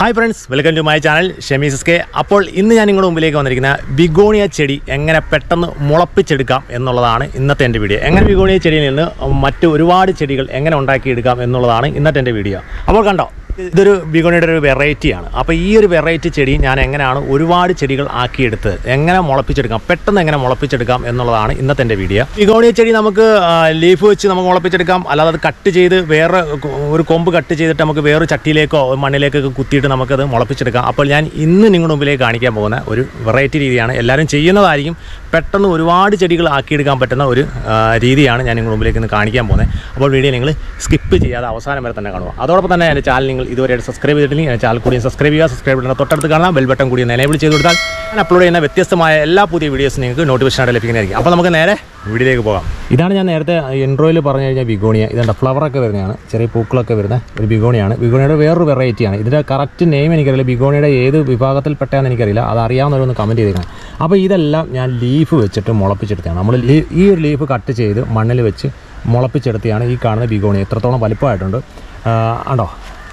Hi friends welcome to my channel Shamees K അപ്പോൾ ഇന്ന് ഞാൻ നിങ്ങളുടെ മുമ്പിലേക്ക് വന്നിരിക്കുന്ന ബിഗോണിയ ചെടി എങ്ങനെ പെട്ടെന്ന് മുളപ്പിച്ചെടുക്കാം എന്നുള്ളതാണ് ഇന്നത്തെ എൻ്റെ വീഡിയോ എങ്ങനെ ബിഗോണിയ ചെടിയിൽ നിന്ന് മറ്റ് ഒരുപാട് ചെടികൾ എങ്ങനെ ഉണ്ടാക്കിയെടുക്കാം എന്നുള്ളതാണ് ഇന്നത്തെ എൻ്റെ വീഡിയോ അപ്പോൾ കണ്ടോ ഇതൊരു ബിഗോണിയുടെ ഒരു വെറൈറ്റിയാണ് അപ്പോൾ ഈ ഒരു വെറൈറ്റി ചെടി ഞാൻ എങ്ങനെയാണ് ഒരുപാട് ചെടികൾ ആക്കിയെടുത്തത് എങ്ങനെ മുളപ്പിച്ചെടുക്കാം പെട്ടെന്ന് എങ്ങനെ മുളപ്പിച്ചെടുക്കാം എന്നുള്ളതാണ് ഇന്നത്തെ എൻ്റെ വീഡിയോ ബിഗോണിയ ചെടി നമുക്ക് ലീഫ് വെച്ച് നമുക്ക് മുളപ്പിച്ചെടുക്കാം അല്ലാതെ അത് കട്ട് ചെയ്ത് വേറെ കൊ- ഒരു കൊമ്പ് കട്ട് ചെയ്തിട്ട് നമുക്ക് വേറെ ചട്ടിയിലേക്കോ മണ്ണിലേക്കൊക്കെ കുത്തിയിട്ട് നമുക്കത് മുളപ്പിച്ചെടുക്കാം അപ്പോൾ ഞാൻ ഇന്ന് നിങ്ങളുടെ മുമ്പിലേക്ക് കാണിക്കാൻ പോകുന്ന ഒരു വെറൈറ്റി രീതിയാണ് എല്ലാവരും ചെയ്യുന്നതായിരിക്കും പെട്ടെന്ന് ഒരുപാട് ചെടികൾ ആക്കിയെടുക്കാൻ പറ്റുന്ന ഒരു ആ, രീതിയാണ് ഞാൻ നിങ്ങളുടെ മുമ്പിലേക്ക് ഇന്ന് കാണിക്കാൻ പോകുന്നത് അപ്പോൾ വീഡിയോ നിങ്ങൾ സ്കിപ്പ് ചെയ്യാതെ അവസാനം വരെ തന്നെ കാണുക അതോടൊപ്പം തന്നെ എൻ്റെ ചാനൽ നിങ്ങൾ ഇതുവരെ സബ്സ്ക്രൈബ് ചെയ്തിട്ടില്ലെങ്കിൽ എൻ്റെ ചാനൽ കൂടി സബ്സ്ക്രൈബ് ചെയ്യുക സബ്സ്ക്രൈബ് ചെയ്യുന്ന തൊട്ടടുത്ത് കാണാം ബെൽ ബട്ടൺ കൂടി ഒന്ന് എനേബിൾ ചെയ്ത് കൊടുത്താൽ ഞാൻ അപ്ലോഡ് ചെയ്യുന്ന വ്യത്യസ്തമായ എല്ലാ പുതിയ വീഡിയോസും നിങ്ങൾക്ക് നോട്ടിഫിക്കേഷൻ ആയിട്ട് ലഭിക്കുന്നതായിരിക്കും അപ്പോൾ നമുക്ക് നേരെ വീഡിയോയിലേക്ക് പോകാം ഇതാണ് ഞാൻ നേരത്തെ ഇൻട്രോയിൽ പറഞ്ഞു കഴിഞ്ഞാൽ ബിഗോണിയ ഇതുണ്ട് ഫ്ലവറൊക്കെ വരുന്നതാണ് ചെറിയ പൂക്കളൊക്കെ വരുന്ന ഒരു ബിഗോണിയാണ് ബിഗോണിയുടെ വേറൊരു വെറൈറ്റിയാണ് ഇതിൻ്റെ കറക്റ്റ് നെയിം എനിക്കറിയില്ല ബിഗോണിയുടെ ഏത് വിഭാഗത്തിൽപ്പെട്ടതാണെന്ന് എനിക്കറിയില്ല അത് അറിയാവുന്നവരൊന്ന് കമൻറ്റ് ചെയ്തേക്കണം അപ്പോൾ ഇതെല്ലാം ഞാൻ ലീഫ് വെച്ചിട്ട് മുളപ്പിച്ചെടുത്തതാണ് നമ്മൾ ലീ- ഈ ഒരു ലീഫ് കട്ട് ചെയ്ത് മണ്ണിൽ വെച്ച് മുളപ്പിച്ചെടുത്തിയാണ് ഈ കാണുന്ന ബിഗോണി എത്രത്തോളം വലിപ്പമായിട്ടുണ്ട് ആണ്ടോ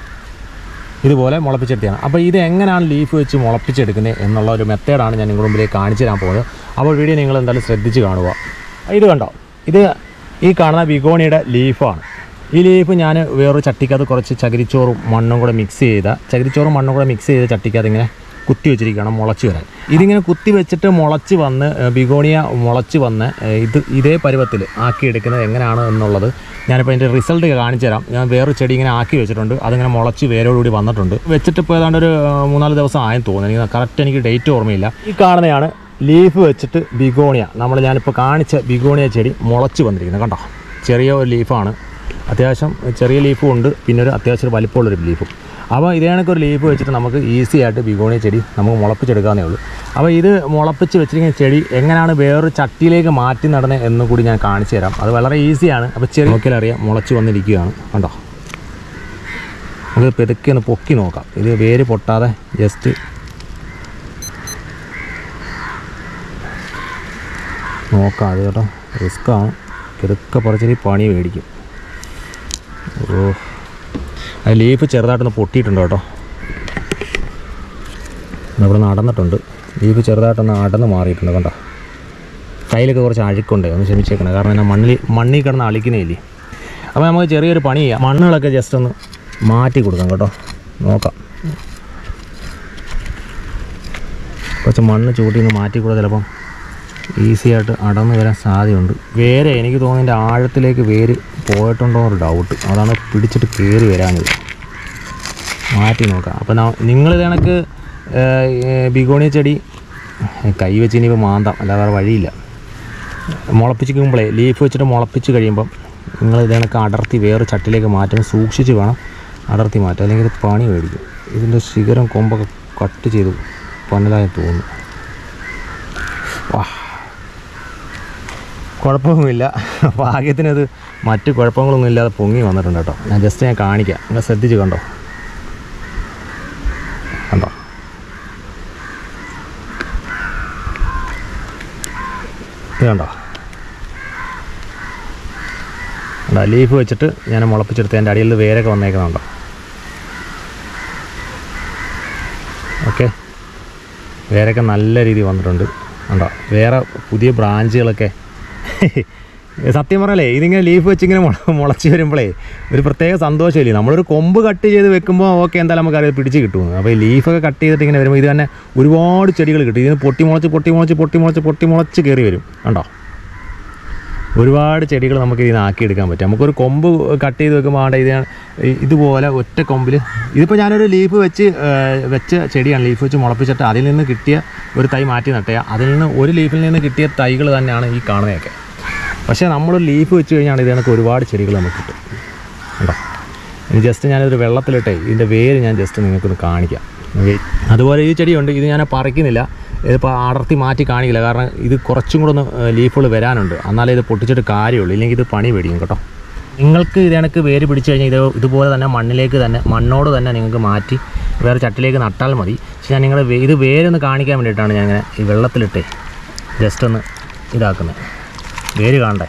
ഇതുപോലെ മുളപ്പിച്ചെടുത്തിയാണ് അപ്പോൾ ഇത് എങ്ങനെയാണ് ലീഫ് വെച്ച് മുളപ്പിച്ചെടുക്കുന്നത് എന്നുള്ള ഒരു മെത്തേഡാണ് ഞാൻ നിങ്ങളുടെ മുമ്പിലേക്ക് കാണിച്ചു തരാൻ പോകുന്നത് അപ്പോൾ വീഡിയോ നിങ്ങൾ എന്തായാലും ശ്രദ്ധിച്ച് കാണുക ഇത് കണ്ടോ ഇത് ഈ കാണുന്ന ബിഗോണിയുടെ ലീഫാണ് ഈ ലീഫ് ഞാൻ വേറൊരു ചട്ടിക്കകത്ത് കുറച്ച് ചകിരിച്ചോറും മണ്ണും കൂടെ മിക്സ് ചെയ്ത ചകിരിച്ചോറും മണ്ണും കൂടെ മിക്സ് ചെയ്ത് ചട്ടിക്കകത്ത് ഇങ്ങനെ കുത്തി വെച്ചിരിക്കണം മുളച്ച് വരാൻ ഇതിങ്ങനെ കുത്തി വെച്ചിട്ട് മുളച്ച് വന്ന് ഏഹ്, ബിഗോണിയ മുളച്ച് വന്ന് ഏഹ്, ഇത് ഇതേ പരുവത്തിൽ ആക്കിയെടുക്കുന്നത് എങ്ങനെയാണ് എന്നുള്ളത് ഞാനിപ്പോൾ അതിൻ്റെ റിസൾട്ട് കാണിച്ചു തരാം ഞാൻ വേറൊരു ചെടി ഇങ്ങനെ ആക്കി വെച്ചിട്ടുണ്ട് അതിങ്ങനെ മുളച്ച് വേരോടുകൂടി വന്നിട്ടുണ്ട് വെച്ചിട്ട് ഇപ്പോൾ ഏതാണ്ട് ഒരു ഏഹ്, മൂന്നാല് ദിവസം ആയെന്ന് തോന്നുന്നു എനിക്ക് കറക്റ്റ് എനിക്ക് ഡേറ്റ് ഓർമ്മയില്ല ഈ കാണുന്നതാണ് ലീഫ് വെച്ചിട്ട് ബിഗോണിയ നമ്മൾ ഞാനിപ്പോൾ കാണിച്ച ബിഗോണിയ ചെടി മുളച്ച് വന്നിരിക്കുന്നത് കണ്ടോ ചെറിയ ഒരു ലീഫാണ് അത്യാവശ്യം ചെറിയ ലീഫും ഉണ്ട് പിന്നെ ഒരു അത്യാവശ്യം ഒരു വലിപ്പമുള്ളൊരു ലീഫും അപ്പോൾ ഇതേ കണക്ക് ഒരു ലീഫ് വെച്ചിട്ട് നമുക്ക് ഈസി ആയിട്ട് ബിഗോണിയ ചെടി നമുക്ക് മുളപ്പിച്ചെടുക്കാവുന്നേ ഉള്ളൂ അപ്പോൾ ഇത് മുളപ്പിച്ച് വെച്ചിരിക്കുന്ന ചെടി എങ്ങനെയാണ് വേറൊരു ചട്ടിയിലേക്ക് മാറ്റി നടന്നത് എന്ന് കൂടി ഞാൻ കാണിച്ചു തരാം അത് വളരെ ഈസിയാണ് അപ്പോൾ ചെറിയ നോക്കിയാൽ അറിയാം മുളച്ച് വന്നിരിക്കുകയാണ് കണ്ടോ നമുക്ക് പെതുക്കി ഒന്ന് പൊക്കി നോക്കാം ഇത് വേര് പൊട്ടാതെ ജസ്റ്റ് നോക്കാം അത് കേട്ടോ റിസ്ക്കാണ് പെതുക്കെ പറിച്ചിട്ട് പണി മേടിക്കും ഓ അത് ലീഫ് ചെറുതായിട്ടൊന്ന് പൊട്ടിയിട്ടുണ്ട് കേട്ടോ ഇവിടെ നടന്നിട്ടുണ്ട് ലീഫ് ചെറുതായിട്ടൊന്ന് അടന്ന് മാറിയിട്ടുണ്ട് കണ്ടോ കയ്യിലൊക്കെ കുറച്ച് അഴുക്കുണ്ടേ ഒന്ന് ക്ഷമിച്ചേക്കണം കാരണം എന്നാ മണ്ണിൽ മണ്ണിൽ കിടന്ന് അളിക്കുന്നേലേ അപ്പോൾ നമുക്ക് ചെറിയൊരു പണി ചെയ്യാം മണ്ണുകളൊക്കെ ജസ്റ്റ് ഒന്ന് മാറ്റി കൊടുക്കാം കേട്ടോ നോക്കാം കുറച്ച് മണ്ണ് ചൂട്ടി ഒന്ന് മാറ്റി കൊടുത്താൽ ചിലപ്പം ഈസി ആയിട്ട് അടന്നു വരാൻ സാധ്യതയുണ്ട് വേരെ എനിക്ക് തോന്നുന്നതിൻ്റെ ആഴത്തിലേക്ക് വേര് പോയിട്ടുണ്ടോ എന്നൊരു ഡൗട്ട് അതാണ് പിടിച്ചിട്ട് കയറി വരാഞ്ഞത് മാറ്റി നോക്കാം അപ്പോൾ നിങ്ങളിത് കണക്ക് ബിഗോണിയ ചെടി കൈ വെച്ച് ഇനിയിപ്പോൾ മാന്താം അല്ലാതെ വേറെ വഴിയില്ല മുളപ്പിച്ചിരിക്കുമ്പോഴേ ലീഫ് വെച്ചിട്ട് മുളപ്പിച്ച് കഴിയുമ്പം നിങ്ങൾ ഇത് കണക്ക് അടർത്തി വേറെ ചട്ടിലേക്ക് മാറ്റാൻ സൂക്ഷിച്ച് വേണം അടർത്തി മാറ്റാൻ അല്ലെങ്കിൽ ഇത് പണി മേടിക്കും ഇതിൻ്റെ ശിഖരം കൊമ്പൊക്കെ കട്ട് ചെയ്തു പന്നലായി തോന്നുന്നു വാ കുഴപ്പമൊന്നുമില്ല ഭാഗ്യത്തിനത് മറ്റ് കുഴപ്പങ്ങളൊന്നും ഇല്ലാതെ പൊങ്ങി വന്നിട്ടുണ്ട് കേട്ടോ ഞാൻ ജസ്റ്റ് ഞാൻ കാണിക്കാം നിങ്ങൾ ശ്രദ്ധിച്ച് കണ്ടോ കണ്ടോ ഇത് കണ്ടോ കണ്ടോ ലീഫ് വെച്ചിട്ട് ഞാൻ മുളപ്പിച്ചെടുത്ത് എൻ്റെ അടിയിൽ നിന്ന് വേരൊക്കെ വന്നേക്കുന്നുണ്ടോ ഓക്കെ വേരൊക്കെ നല്ല രീതിയിൽ വന്നിട്ടുണ്ട് ഉണ്ടോ വേറെ പുതിയ ബ്രാഞ്ചുകളൊക്കെ സത്യം പറയലേ ഇതിങ്ങനെ ലീഫ് വെച്ചിങ്ങനെ മുള മുളച്ച് വരുമ്പോഴേ ഒരു പ്രത്യേക സന്തോഷമില്ലേ നമ്മളൊരു കൊമ്പ് കട്ട് ചെയ്ത് വെക്കുമ്പോൾ ഓക്കെ എന്തായാലും നമുക്കറിയാം പിടിച്ച് കിട്ടുമെന്ന് അപ്പോൾ ഈ ലീഫൊക്കെ കട്ട് ചെയ്തിട്ട് ഇങ്ങനെ വരുമ്പോൾ ഇത് തന്നെ ഒരുപാട് ചെടികൾ കിട്ടും ഇതിന് പൊട്ടി മുളച്ച് പൊട്ടി മുളച്ച് പൊട്ടി മുളച്ച് പൊട്ടി മുളച്ച് കയറി വരും കണ്ടോ ഒരുപാട് ചെടികൾ നമുക്ക് ഇതിന് ആക്കിയെടുക്കാൻ പറ്റും നമുക്കൊരു കൊമ്പ് കട്ട് ചെയ്ത് വെക്കുമ്പോൾ ആണ്ട് ഇത് ഈ- ഇതുപോലെ ഒറ്റ കൊമ്പിൽ ഇതിപ്പോൾ ഞാനൊരു ലീഫ് വെച്ച് ആ, വെച്ച ചെടിയാണ് ലീഫ് വെച്ച് മുളപ്പിച്ചിട്ട് അതിൽ നിന്ന് കിട്ടിയ ഒരു തൈ മാറ്റി നട്ടയ അതിൽ നിന്ന് ഒരു ലീഫിൽ നിന്ന് കിട്ടിയ തൈകൾ തന്നെയാണ് ഈ കാണുന്നതൊക്കെ പക്ഷേ നമ്മൾ ലീഫ് വെച്ച് കഴിഞ്ഞാൽ ഇത് കണക്ക് ഒരുപാട് ചെടികൾ നമുക്ക് കിട്ടും കണ്ടോ ഇനി ജസ്റ്റ് ഞാനൊരു വെള്ളത്തിലിട്ടേ ഇതിൻ്റെ വേര് ഞാൻ ജസ്റ്റ് നിങ്ങൾക്കൊന്ന് കാണിക്കാം ഓക്കേ. അതുപോലെ ഈ ചെടിയുണ്ട് ഇത് ഞാൻ പറിക്കുന്നില്ല ഇതിപ്പോൾ അടർത്തി മാറ്റി കാണിക്കില്ല കാരണം ഇത് കുറച്ചും കൂടെ ഒന്ന് ലീഫുകൾ വരാനുണ്ട് എന്നാലേ ഇത് പൊട്ടിച്ചിട്ട് കാര്യമുള്ളൂ ഇല്ലെങ്കിൽ ഇത് പണി പേടിക്കും കേട്ടോ നിങ്ങൾക്ക് ഇത് കണക്ക് വേര് പിടിച്ചു കഴിഞ്ഞാൽ ഇത് ഇതുപോലെ തന്നെ മണ്ണിലേക്ക് തന്നെ മണ്ണോട് തന്നെ നിങ്ങൾക്ക് മാറ്റി വേറെ ചട്ടിലേക്ക് നട്ടാൽ മതി പക്ഷേ ഞാൻ നിങ്ങളുടെ ഇത് വേരൊന്ന് കാണിക്കാൻ വേണ്ടിയിട്ടാണ് ഞാൻ ഇങ്ങനെ ഈ വെള്ളത്തിലിട്ടേ ജസ്റ്റ് ഒന്ന് ഇതാക്കുന്നത് വേര് കാണണ്ടേ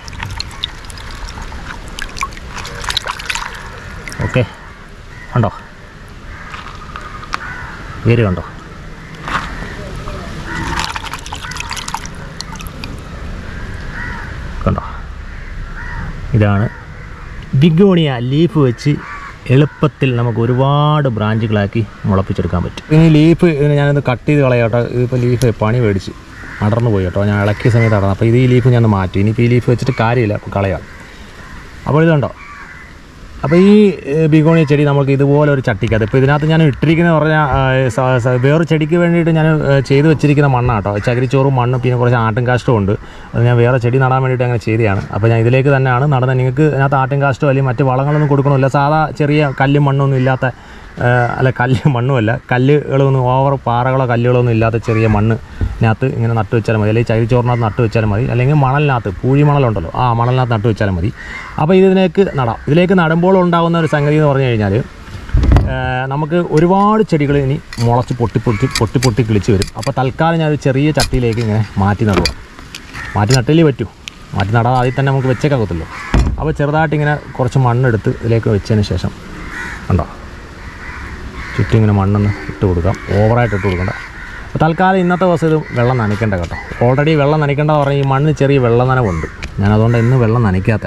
ഓക്കെ ഉണ്ടോ വേര് കണ്ടോ കണ്ടോ ഇതാണ് ബിഗോണിയ ലീഫ് വെച്ച് എളുപ്പത്തിൽ നമുക്ക് ഒരുപാട് ബ്രാഞ്ചുകളാക്കി മുളപ്പിച്ചെടുക്കാൻ പറ്റും ഇനി ലീഫ് ഇതിന് ഞാനത് കട്ട് ചെയ്ത് കളയാം കേട്ടോ ഇതിപ്പോൾ ലീഫ് പണി മേടിച്ച് അടർന്നു പോയി കേട്ടോ ഞാൻ ഇളക്കിയ സമയത്ത് അടർന്നു അപ്പോൾ ഇത് ഈ ലീഫ് ഞാൻ ഒന്ന് മാറ്റി ഇനിയിപ്പോൾ ഈ ലീഫ് വെച്ചിട്ട് കാര്യമില്ല അപ്പോൾ കളയാം അപ്പോൾ ഇതുണ്ടോ അപ്പോൾ ഈ ഏഹ്, ബിഗോണിയ ചെടി നമുക്ക് ഇതുപോലെ ഒരു ചട്ടിക്കകത്ത് ഇപ്പോൾ ഇതിനകത്ത് ഞാൻ ഇട്ടിരിക്കുന്നത് പറഞ്ഞാൽ ആ, സ- സ- വേറൊരു ചെടിക്ക് വേണ്ടിയിട്ട് ഞാൻ ഏഹ്, ചെയ്ത് വെച്ചിരിക്കുന്ന മണ്ണാണ് കേട്ടോ ചകിരിച്ചോറും മണ്ണും പിന്നെ കുറച്ച് ആട്ടും കാഷ്ടവും ഉണ്ട് അത് ഞാൻ വേറെ ചെടി നടാൻ വേണ്ടിയിട്ട് അങ്ങനെ ചെയ്തതാണ് അപ്പോൾ ഞാൻ ഇതിലേക്ക് തന്നെയാണ് നടുന്നത് നിങ്ങൾക്ക് ഇതിനകത്ത് ആട്ടും കാഷ്ടോ അല്ലെങ്കിൽ മറ്റ് വളങ്ങളൊന്നും കൊടുക്കണമില്ല സാധാ ചെറിയ കല്ലും മണ്ണൊന്നും ഇല്ലാത്ത ഏഹ്, അല്ല കല്ല് മണ്ണുമല്ല കല്ലുകളൊന്നും ഓവർ പാറകളോ കല്ലുകളോ ഒന്നും ഇല്ലാത്ത ചെറിയ മണ്ണിനകത്ത് ഇങ്ങനെ നട്ടു വെച്ചാൽ മതി അല്ലെങ്കിൽ ചകിരിച്ചോറിനകത്ത് നട്ടു വെച്ചാൽ മതി അല്ലെങ്കിൽ മണലിനകത്ത് പൂഴി മണലുണ്ടല്ലോ ആ മണലിനകത്ത് നട്ടു വെച്ചാൽ മതി അപ്പോൾ ഇതിലേക്ക് നടാം ഇതിലേക്ക് നടുമ്പോൾ ഉണ്ടാകുന്ന ഒരു സംഗതി എന്ന് പറഞ്ഞു കഴിഞ്ഞാൽ ഏഹ്, നമുക്ക് ഒരുപാട് ചെടികൾ ഇനി മുളച്ച് പൊട്ടി പൊട്ടി പൊട്ടി പൊട്ടി കിളിച്ച് വരും അപ്പോൾ തൽക്കാലം ഞാൻ ഒരു ചെറിയ ചട്ടിയിലേക്ക് ഇങ്ങനെ മാറ്റി നടുക മാറ്റി നട്ടില്ലേ പറ്റൂ മാറ്റി നടാതെ ആദ്യം തന്നെ നമുക്ക് വെച്ചേക്കാകത്തുള്ളൂ അപ്പോൾ ചെറുതായിട്ട് ഇങ്ങനെ കുറച്ച് മണ്ണെടുത്ത് ഇതിലേക്ക് വെച്ചതിന് ശേഷം കണ്ടോ ചുറ്റും ഇങ്ങനെ മണ്ണൊന്ന് ഇട്ട് കൊടുക്കാം ഓവറായിട്ട് ഇട്ട് കൊടുക്കണ്ട അപ്പോൾ തൽക്കാലം ഇന്നത്തെ ദിവസം ഇത് വെള്ളം നനയ്ക്കേണ്ട കേട്ടോ ഓൾറെഡി വെള്ളം നനയ്ക്കേണ്ട പറഞ്ഞാൽ ഈ മണ്ണിന് ചെറിയ വെള്ളം നനവുണ്ട് ഞാൻ അതുകൊണ്ട് ഇന്ന് വെള്ളം നനയ്ക്കാത്ത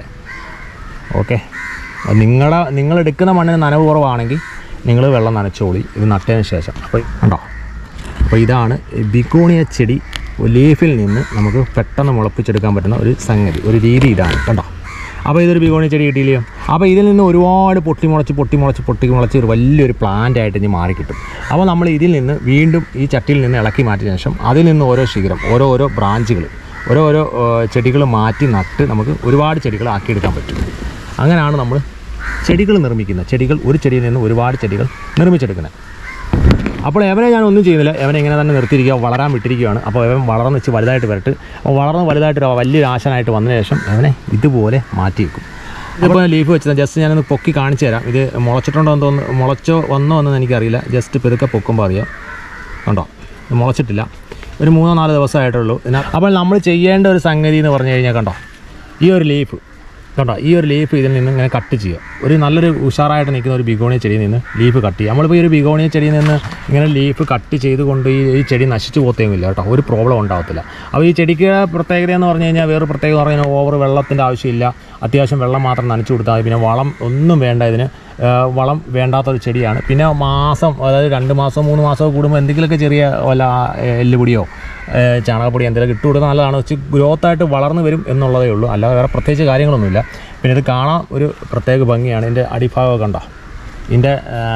ഓക്കെ നിങ്ങളുടെ നിങ്ങൾ എടുക്കുന്ന മണ്ണിന് നനവ് കുറവാണെങ്കിൽ നിങ്ങൾ വെള്ളം നനച്ചോളി ഇത് നട്ടതിന് ശേഷം അപ്പോൾ കണ്ടോ അപ്പോൾ ഇതാണ് ബിക്കോണിയ ചെടി ലീഫിൽ നിന്ന് നമുക്ക് പെട്ടെന്ന് മുളപ്പിച്ചെടുക്കാൻ പറ്റുന്ന ഒരു സംഗതി ഒരു രീതി ഇതാണ് കണ്ടോ അപ്പോൾ ഇതൊരു ബിഗോണി ചെടി കിട്ടിയില്ലയോ അപ്പോൾ ഇതിൽ നിന്ന് ഒരുപാട് പൊട്ടി മുളച്ച് പൊട്ടി മുളച്ച് പൊട്ടി മുളച്ച് ഒരു വലിയൊരു പ്ലാന്റ് ആയിട്ട് ഇനി മാറി കിട്ടും അപ്പോൾ നമ്മൾ ഇതിൽ നിന്ന് വീണ്ടും ഈ ചട്ടിയിൽ നിന്ന് ഇളക്കി മാറ്റിയ ശേഷം അതിൽ നിന്ന് ഓരോ ശിഖരം ഓരോ ഓരോ ബ്രാഞ്ചുകൾ ഓരോ ഓരോ ചെടികൾ മാറ്റി നട്ട് നമുക്ക് ഒരുപാട് ചെടികൾ ആക്കിയെടുക്കാൻ പറ്റും അങ്ങനെയാണ് നമ്മൾ ചെടികൾ നിർമ്മിക്കുന്നത് ചെടികൾ ഒരു ചെടിയിൽ നിന്ന് ഒരുപാട് ചെടികൾ നിർമ്മിച്ചെടുക്കുന്നത് അപ്പോൾ എവനെ ഞാൻ ഒന്നും ചെയ്യുന്നില്ല എവനെ ഇങ്ങനെ തന്നെ നിർത്തിയിരിക്കുക വളരാൻ വിട്ടിരിക്കുകയാണ് അപ്പോൾ അവൻ വളർന്ന് വെച്ച് വലുതായിട്ട് വരട്ട് അപ്പോൾ വളർന്ന് വലുതായിട്ട് ഒരു വലിയൊരു ആശാനായിട്ട് വന്നതിന് ശേഷം അവനെ ഇതുപോലെ മാറ്റി വെക്കും ഇതിപ്പോൾ ലീഫ് വെച്ചത് ജസ്റ്റ് ഞാനൊന്ന് പൊക്കി കാണിച്ചു തരാം ഇത് മുളച്ചിട്ടുണ്ടോ എന്ന് തോന്നുന്നു മുളച്ചോ വന്നോ എന്ന് എനിക്കറിയില്ല ജസ്റ്റ് പെതുക്കെ പൊക്കുമ്പോൾ അറിയാം കണ്ടോ ഇത് മുളച്ചിട്ടില്ല ഒരു മൂന്നോ നാല് ദിവസമായിട്ടുള്ളൂ ഇതിന അപ്പോൾ നമ്മൾ ചെയ്യേണ്ട ഒരു സംഗതി എന്ന് പറഞ്ഞു കഴിഞ്ഞാൽ കണ്ടോ ഈ ഒരു ലീഫ് കണ്ടോ ഈ ഒരു ലീഫ് ഇതിൽ നിന്ന് ഇങ്ങനെ കട്ട് ചെയ്യുക ഒരു നല്ലൊരു ഉഷാറായിട്ട് നിൽക്കുന്ന ഒരു ബിഗോണിയ ചെടിയിൽ നിന്ന് ലീഫ് കട്ട് ചെയ്യുക നമ്മളിപ്പോൾ ഈ ഒരു ബിഗോണിയ ചെടിയിൽ നിന്ന് ഇങ്ങനെ ലീഫ് കട്ട് ചെയ്തുകൊണ്ട് ഈ ഈ ചെടി നശിച്ചു പോത്തേമില്ല കേട്ടോ ഒരു പ്രോബ്ലം ഉണ്ടാകത്തില്ല അപ്പോൾ ഈ ചെടിക്ക് പ്രത്യേകത എന്ന് പറഞ്ഞു കഴിഞ്ഞാൽ വേറെ പ്രത്യേകത എന്ന് പറഞ്ഞാൽ ഓവർ വെള്ളത്തിൻ്റെ ആവശ്യമില്ല അത്യാവശ്യം വെള്ളം മാത്രം നനച്ചു കൊടുത്താൽ മതി പിന്നെ വളം ഒന്നും വേണ്ട ഇതിന് ആ, വളം വേണ്ടാത്തൊരു ചെടിയാണ് പിന്നെ മാസം അതായത് രണ്ട് മാസം മൂന്ന് മാസം കൂടുമ്പോൾ എന്തെങ്കിലുമൊക്കെ ചെറിയ വല്ല ആ, എല്ലുപൊടിയോ ഏ, ചാണകപ്പൊടി എന്തെങ്കിലും ഇട്ട് കൊടുത്താൽ നല്ലതാണ് വെച്ച് ഗ്രോത്തായിട്ട് വളർന്നു വരും എന്നുള്ളതേ ഉള്ളൂ അല്ലാതെ വേറെ പ്രത്യേകിച്ച് കാര്യങ്ങളൊന്നുമില്ല പിന്നെ ഇത് കാണാൻ ഒരു പ്രത്യേക ഭംഗിയാണ് ഇതിൻ്റെ അടിഭാഗം കണ്ടോ ഇതിൻ്റെ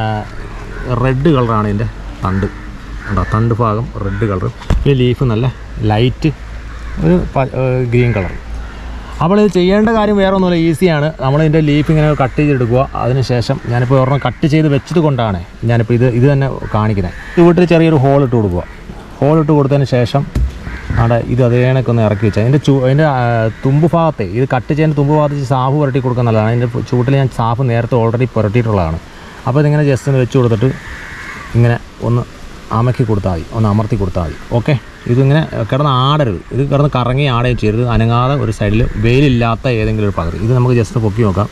റെഡ് കളറാണ് ഇതിൻ്റെ തണ്ട് കണ്ടോ തണ്ട് ഭാഗം റെഡ് കളർ ഈ ലീഫ് നല്ല ലൈറ്റ് ഒരു ഗ്രീൻ കളർ അപ്പോൾ ഇത് ചെയ്യേണ്ട കാര്യം വേറെ ഒന്നുമില്ല ഈസിയാണ് നമ്മൾ ഇതിൻ്റെ ലീഫ് ഇങ്ങനെ കട്ട് ചെയ്തെടുക്കുക അതിനുശേഷം ഞാനിപ്പോൾ ഒരെണ്ണം കട്ട് ചെയ്ത് വെച്ചത് കൊണ്ടാണ് ഞാനിപ്പോൾ ഇത് ഇത് തന്നെ കാണിക്കുന്നത് ഇത് വീട്ടിൽ ചെറിയൊരു ഹോൾ ഇട്ട് കൊടുക്കുക ഹോൾ ഇട്ട് കൊടുത്തതിന് ശേഷം അവിടെ ഇത് അതേ കണക്കൊന്ന് ഇറക്കി വെച്ചാൽ അതിൻ്റെ ചൂ അതിൻ്റെ ആ, തുമ്പ് ഭാഗത്തെ ഇത് കട്ട് ചെയ്യുന്ന തുമ്പ് ഭാഗത്ത് സാഫ് പുരട്ടി കൊടുക്കാൻ നല്ലതാണ് അതിൻ്റെ ചൂട്ടിൽ ഞാൻ സാഫ് നേരത്തെ ഓൾറെഡി പുരട്ടിയിട്ടുള്ളതാണ് അപ്പോൾ ഇതിങ്ങനെ ജസ്റ്റ് ഒന്ന് വെച്ച് കൊടുത്തിട്ട് ഇങ്ങനെ ഒന്ന് അമക്കി കൊടുത്താൽ മതി ഒന്ന് അമർത്തി കൊടുത്താൽ മതി ഓക്കെ ഇതിങ്ങനെ കിടന്ന് ആടരുത് ഇത് കിടന്ന് കറങ്ങി ആടുകയും ചെയ്യരുത് അനങ്ങാതെ ഒരു സൈഡിൽ വെയിലില്ലാത്ത ഏതെങ്കിലും ഒരു പകരം ഇത് നമുക്ക് ജസ്റ്റ് പൊക്കി നോക്കാം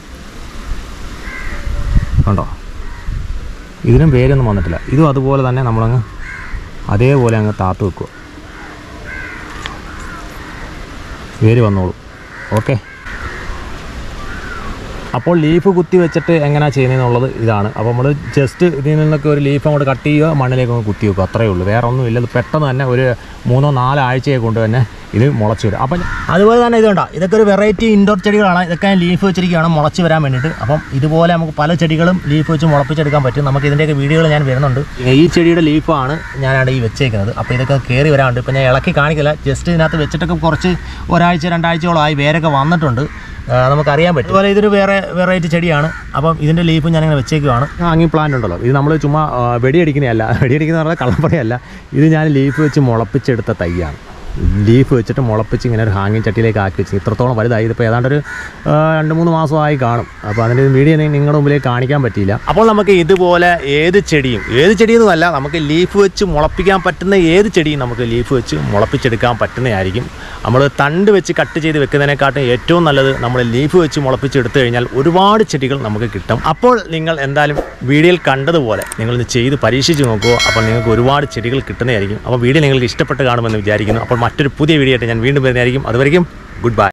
കണ്ടോ ഇതിനും വേരൊന്നും വന്നിട്ടില്ല ഇതും അതുപോലെ തന്നെ നമ്മളങ്ങ് അതേപോലെ അങ്ങ് താത്ത് വെക്കുക വേര് വന്നോളൂ ഓക്കെ അപ്പോൾ ലീഫ് കുത്തി വെച്ചിട്ട് എങ്ങനെയാണ് ചെയ്യുന്നതെന്നുള്ളത് ഇതാണ് അപ്പോൾ നമ്മൾ ജസ്റ്റ് ഇതിൽ നിന്നൊക്കെ ഒരു ലീഫ് അങ്ങോട്ട് കട്ട് ചെയ്യുക മണ്ണിലേക്ക് ഒന്ന് കുത്തി വെക്കുക അത്രയേ ഉള്ളൂ വേറെ ഒന്നുമില്ല ഇത് പെട്ടെന്ന് തന്നെ ഒരു മൂന്നോ നാലോ ആഴ്ചയെ കൊണ്ട് തന്നെ ഇത് മുളച്ച് വരും അപ്പം അതുപോലെ തന്നെ ഇതുണ്ടോ ഇതൊക്കെ ഒരു വെറൈറ്റി ഇൻഡോർ ചെടികളാണ് ഇതൊക്കെ ഞാൻ ലീഫ് വെച്ചിരിക്കുകയാണ് മുളച്ച് വരാൻ വേണ്ടിയിട്ട് അപ്പം ഇതുപോലെ നമുക്ക് പല ചെടികളും ലീഫ് വെച്ച് മുളപ്പിച്ചെടുക്കാൻ പറ്റും നമുക്ക് ഇതിൻ്റെയൊക്കെ വീഡിയോകൾ ഞാൻ വരുന്നുണ്ട് ഈ ചെടിയുടെ ലീഫാണ് ഞാനാണ് ഈ വെച്ചേക്കുന്നത് അപ്പോൾ ഇതൊക്കെ കയറി വരാനുണ്ട് ഇപ്പം ഞാൻ ഇളക്കി കാണിക്കില്ല ജസ്റ്റ് ഇതിനകത്ത് വെച്ചിട്ടൊക്കെ കുറച്ച് ഒരാഴ്ച രണ്ടാഴ്ചയോളമായി വേരൊക്കെ വന്നിട്ടുണ്ട് ആ, നമുക്കറിയാൻ പറ്റും അതുപോലെ ഇതൊരു വേറെ വെറൈറ്റി ചെടിയാണ് അപ്പം ഇതിൻ്റെ ലീഫ് ഞാനിങ്ങനെ വെച്ചേക്കുവാണ് ആങ്ങി പ്ലാന്റ് ഉണ്ടല്ലോ ഇത് നമ്മൾ ചുമ്മാ ആ, വെടിയടിക്കുന്നതല്ല വെടിയടിക്കുന്ന പറഞ്ഞാൽ കള്ളപ്പണിയല്ല ഇത് ഞാൻ ലീഫ് വെച്ച് മുളപ്പിച്ചെടുത്ത തൈയാണ് ലീഫ് വെച്ചിട്ട് മുളപ്പിച്ച് ഇങ്ങനെ ഒരു ഹാങ്ങിങ് ചട്ടിയിലേക്ക് ആക്കി വെച്ച് ഇത്രത്തോളം വലുതായി ഇതിപ്പോൾ ഏതാണ്ട് ഒരു ആ, രണ്ട് മൂന്ന് മാസമായി കാണും അപ്പോൾ അതിൻ്റെ വീഡിയോ നി- നിങ്ങളുടെ മുമ്പിലേക്ക് കാണിക്കാൻ പറ്റിയില്ല അപ്പോൾ നമുക്ക് ഇതുപോലെ ഏത് ചെടിയും ഏത് ചെടിയൊന്നുമല്ല നമുക്ക് ലീഫ് വെച്ച് മുളപ്പിക്കാൻ പറ്റുന്ന ഏത് ചെടിയും നമുക്ക് ലീഫ് വെച്ച് മുളപ്പിച്ചെടുക്കാൻ പറ്റുന്നതായിരിക്കും നമ്മൾ തണ്ട് വെച്ച് കട്ട് ചെയ്ത് വെക്കുന്നതിനെക്കാട്ടും ഏറ്റവും നല്ലത് നമ്മൾ ലീഫ് വെച്ച് മുളപ്പിച്ചെടുത്തു കഴിഞ്ഞാൽ ഒരുപാട് ചെടികൾ നമുക്ക് കിട്ടും അപ്പോൾ നിങ്ങൾ എന്തായാലും വീഡിയോയിൽ കണ്ടതുപോലെ നിങ്ങളൊന്ന് ചെയ്ത് പരീക്ഷിച്ച് നോക്കുമോ അപ്പോൾ നിങ്ങൾക്ക് ഒരുപാട് ചെടികൾ കിട്ടുന്നതായിരിക്കും അപ്പോൾ വീഡിയോ നിങ്ങൾക്ക് ഇഷ്ടപ്പെട്ട് കാണുമെന്ന് വിചാരിക്കുന്നു അപ്പോൾ മറ്റൊരു പുതിയ വീഡിയോ ആയിട്ട് ഞാൻ വീണ്ടും വരുന്നതായിരിക്കും അതുവരെയും ഗുഡ് ബൈ